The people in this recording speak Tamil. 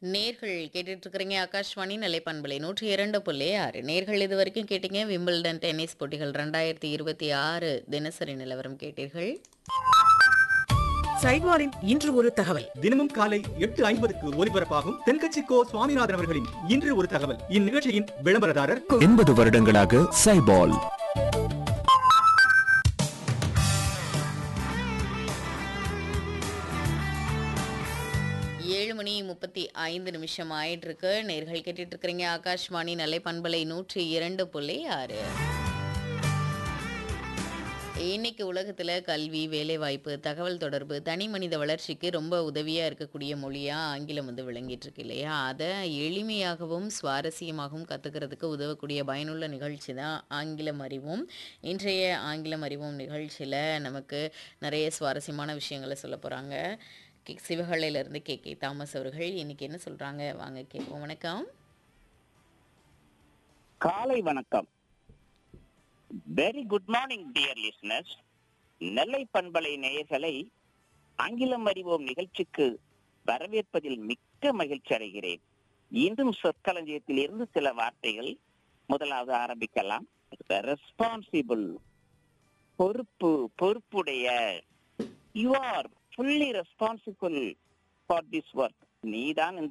நேர்கள் கேட்டுட்டு இருக்கிறீங்க ஆகாஷ்வாணி நிலைப்பண்பலை நூற்றி இரண்டு புள்ளி ஆறு நேர்கள் இது வரைக்கும் கேட்டீங்க விம்பிள்டன் டென்னிஸ் போட்டிகள் ரெண்டாயிரத்தி இருபத்தி ஆறு தினசரி நிலவரம் கேட்டீர்கள் சைட்வாரின் இன்று ஒரு தகவல் தினமும் காலை எட்டு ஐம்பதுக்கு ஒலிபரப்பாகும் தென்கட்சி கோ சுவாமிநாதன் அவர்களின் இன்று ஒரு தகவல் இந்நிகழ்ச்சியின் விளம்பரதாரர் எண்பது வருடங்களாக சைபால் ஏழு மணி முப்பத்தி ஐந்து நிமிஷம் ஆயிட்டு இருக்கு நேர்கள் கேட்டுட்டு இருக்கிறீங்க ஆகாஷ்வாணி நிலைப்பண்பலை நூற்றி இரண்டு புள்ளி ஆறு இன்னைக்கு உலகத்தில் கல்வி வேலைவாய்ப்பு தகவல் தொடர்பு தனி மனித வளர்ச்சிக்கு ரொம்ப உதவியாக இருக்கக்கூடிய மொழியாக ஆங்கிலம் வந்து விளங்கிட்டு இருக்கு இல்லையா அதை எளிமையாகவும் சுவாரஸ்யமாகவும் கற்றுக்கிறதுக்கு உதவக்கூடிய பயனுள்ள நிகழ்ச்சி தான் ஆங்கிலம் அறிவோம் இன்றைய ஆங்கிலம் அறிவோம் நிகழ்ச்சியில் நமக்கு நிறைய சுவாரஸ்யமான விஷயங்களை சொல்ல போகிறாங்க கே சிவகலையிலேருந்து கே கே தாமஸ் அவர்கள் இன்னைக்கு என்ன சொல்கிறாங்க வாங்க கேட்போம் வணக்கம் காலை வணக்கம் very good morning dear listeners Nellai பண்பலை நேயர்களை ஆங்கிலம் அறிவோம் நிகழ்ச்சிக்கு வரவேற்பதில் மிக்க மகிழ்ச்சி அடைகிறேன் இன்றும் சொற்களஞ்சியத்தில் இருந்து சில வார்த்தைகள் முதலாவது ஆரம்பிக்கலாம் ரெஸ்பான்சிபிள் பொறுப்பு பொறுப்புடைய you are fully responsible for this work நீதான் இந்த